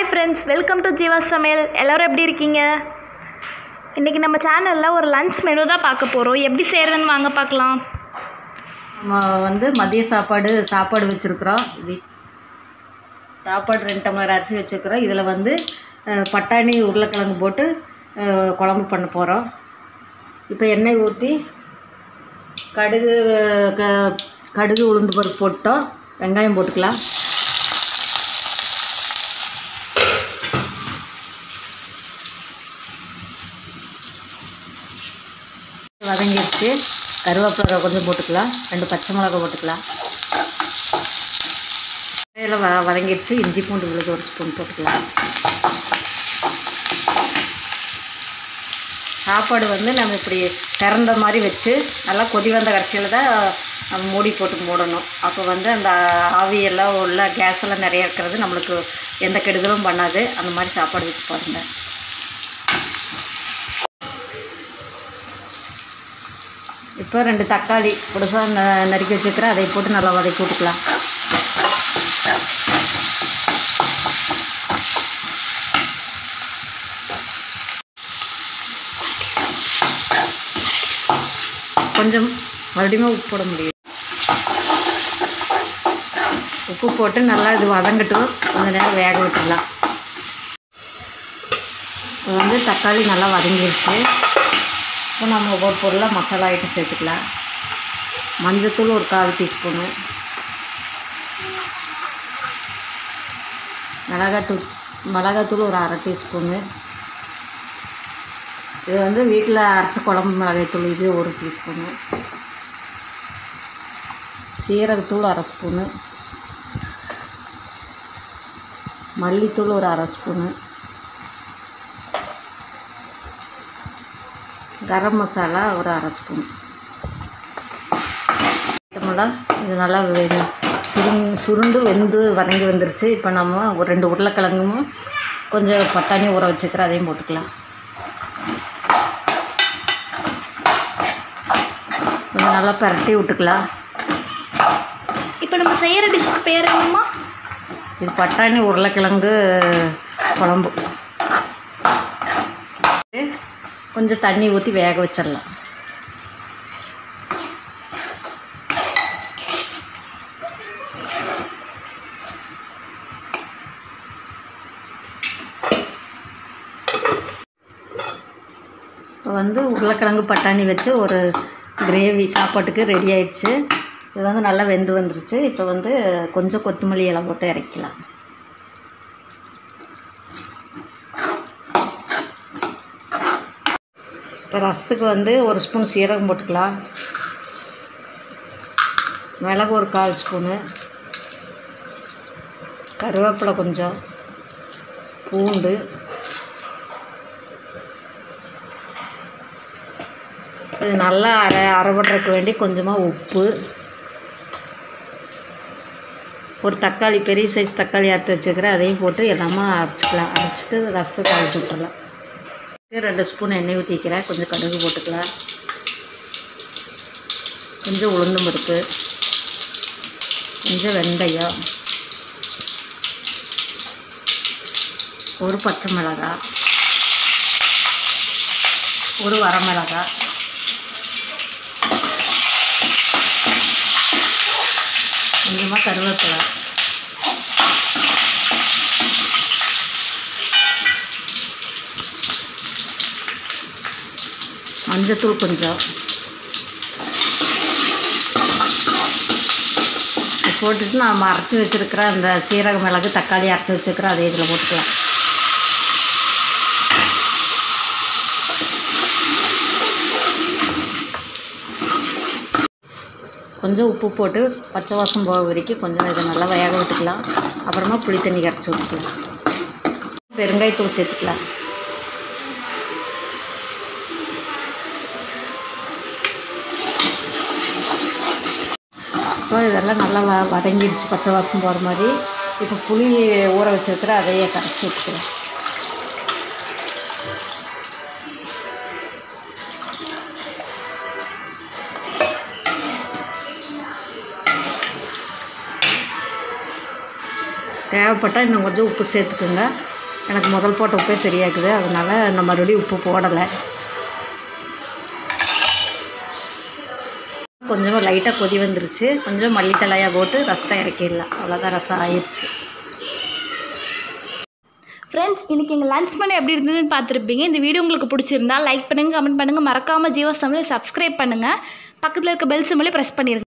hi friends welcome to Jeeva சமையல் எல்லோரும் எப்படி இருக்கீங்க இன்றைக்கி நம்ம சேனலில் ஒரு லஞ்ச் மெனு தான் பார்க்க போகிறோம் எப்படி செய்கிறதுன்னு வாங்க பார்க்கலாம் நம்ம வந்து மதிய சாப்பாடு சாப்பாடு வச்சுருக்குறோம் இது சாப்பாடு ரெண்டு டம்ளர் அரிசி வச்சுருக்குறோம் இதில் வந்து அஹ், பட்டாணி உருளைக்கிழங்கு போட்டு அஹ், குழம்பு பண்ண போகிறோம் இப்போ எண்ணெய் ஊற்றி கடுகு க கடுகு உளுந்து பருப்பு போட்டோம் வெங்காயம் போட்டுக்கலாம் வதங்கிடுச்சு கருவேப்பிலை கொஞ்சம் போட்டுக்கலாம் ரெண்டு பச்சை மிளகா போட்டுக்கலாம் இதில் வ வதங்கிடுச்சு இஞ்சி பூண்டு விழுது ஒரு ஸ்பூன் போட்டுக்கலாம் சாப்பாடு வந்து நம்ம இப்படி திறந்த மாதிரி வச்சு நல்லா கொதி வந்த கடைசியில் தான் நம்ம மூடி போட்டு மூடணும் அப்போ வந்து அந்த ஆவியெல்லாம் உள்ள கேஸ் எல்லாம் நிறைய இருக்கிறது நம்மளுக்கு எந்த கெடுதலும் பண்ணாது அந்த மாதிரி சாப்பாடு வச்சு பாருங்கள் இப்போ ரெண்டு தக்காளி புதுசாக ந நறுக்கி வச்சுருக்கிறேன் அதை போட்டு நல்லா வதக்கி விட்டுக்கலாம் கொஞ்சம் மறுபடியும் உப்பு போட முடியும் உப்பு போட்டு நல்லா இது வதங்கட்டும் கொஞ்ச நேரம் வேக விட்டுடலாம் இப்போ வந்து தக்காளி நல்லா வதங்கிருச்சு இப்போ நம்ம ஒவ்வொரு பொருளாக மசாலா ஐட்டம் சேர்த்துக்கலாம் மஞ்சத்தூள் ஒரு கால் டீஸ்பூனு மிளகாத்தூள் மிளகாத்தூள் ஒரு அரை டீஸ்பூனு இது வந்து வீட்டில் அரைச்ச குழம்பு மிளகாய்த்தூள் இது ஒரு டீஸ்பூனு சீரகத்தூள் அரை ஸ்பூனு மல்லித்தூள் ஒரு அரை ஸ்பூனு கரம் மசாலா ஒரு அரை ஸ்பூன் ஐட்டமெல்லாம் இது நல்லா வெ- சுருங் சுருண்டு வெந்து வதங்கி வந்துருச்சு இப்போ நம்ம ஒரு ரெண்டு உருளைக்கிழங்கும் கொஞ்சம் பட்டாணி ஊற வச்சுக்கிறேன் அதையும் போட்டுக்கலாம் கொஞ்சம் நல்லா பரட்டி விட்டுக்கலாம் இப்போ நம்ம செய்கிற டிஷ்க்கு பேர் என்னம்மா இது பட்டாணி உருளைக்கிழங்கு குழம்பு கொஞ்சம் தண்ணி ஊற்றி வேக வச்சிடலாம் இப்போ வந்து உருளைக்கிழங்கு பட்டாணி வச்சு ஒரு கிரேவி சாப்பாட்டுக்கு ரெடி ஆயிடுச்சு இது வந்து நல்லா வெந்து வந்துருச்சு இப்போ வந்து கொஞ்சம் கொத்தமல்லி இலை போட்டு இறக்கலாம் இப்போ ரசத்துக்கு வந்து ஒரு ஸ்பூன் சீரகம் போட்டுக்கலாம் மிளகு ஒரு கால் ஸ்பூனு கருவேப்பிலை கொஞ்சம் பூண்டு இது நல்லா அரை அரைபடுறதுக்கு வேண்டி கொஞ்சமாக உப்பு ஒரு தக்காளி பெரிய சைஸ் தக்காளி அறுத்து வச்சுக்கிறேன் அதையும் போட்டு எல்லாமே அரைச்சிக்கலாம் அரைச்சிட்டு ரசத்தை தாளிச்சு விட்டுறலாம் ரெண்டு ஸ்பூன் எண்ணெய் ஊற்றிக்கிறேன் கொஞ்சம் கடுகு போட்டுக்கலாம் கொஞ்சம் உளுந்தம் பருப்பு கொஞ்சம் வெந்தயம் ஒரு பச்சை மிளகாய் ஒரு வரமிளகாய் கொஞ்சமாக கருவேப்பிலை மஞ்சத்தூள் கொஞ்சம் இது போட்டுட்டு நம்ம அரைச்சி வச்சுருக்கிற அந்த சீரக மிளகு தக்காளி அரைச்சி வச்சுருக்கிற அதே இதில் போட்டுக்கலாம் கொஞ்சம் உப்பு போட்டு பச்சை வாசம் போக வரைக்கும் கொஞ்சம் இதை நல்லா வேக விட்டுக்கலாம் அப்புறமா புளி தண்ணி கரைச்சி ஊற்றிக்கலாம் பெருங்காயத்தூள் சேர்த்துக்கலாம் இப்போ இதெல்லாம் நல்லா வ வதங்கிடுச்சு பச்சை வாசம் போகிற மாதிரி இப்போ புளி ஊற வச்சிருக்கிற அதையே கரைச்சி விட்டுக்கலாம் தேவைப்பட்டால் இன்னும் கொஞ்சம் உப்பு சேர்த்துக்குங்க எனக்கு முதல் போட்ட உப்பே சரியாக்குது அதனால் நான் மறுபடியும் உப்பு போடலை கொஞ்சமாக லைட்டாக கொதி வந்துருச்சு கொஞ்சம் மல்லித்தலையாக போட்டு ரசத்தை இறக்கிடலாம் அவ்வளோதான் ரசம் ஆயிடுச்சு ஃப்ரெண்ட்ஸ் இன்றைக்கி எங்கள் லஞ்ச் மெனு எப்படி இருந்ததுன்னு பார்த்துருப்பீங்க இந்த வீடியோ உங்களுக்கு பிடிச்சிருந்தா லைக் பண்ணுங்கள் கமெண்ட் பண்ணுங்கள் மறக்காமல் ஜீவா சமையலை சப்ஸ்கிரைப் பண்ணுங்கள் பக்கத்தில் இருக்க பெல் சிம்பிளே ப்ரெஸ் பண்ணிடுங்க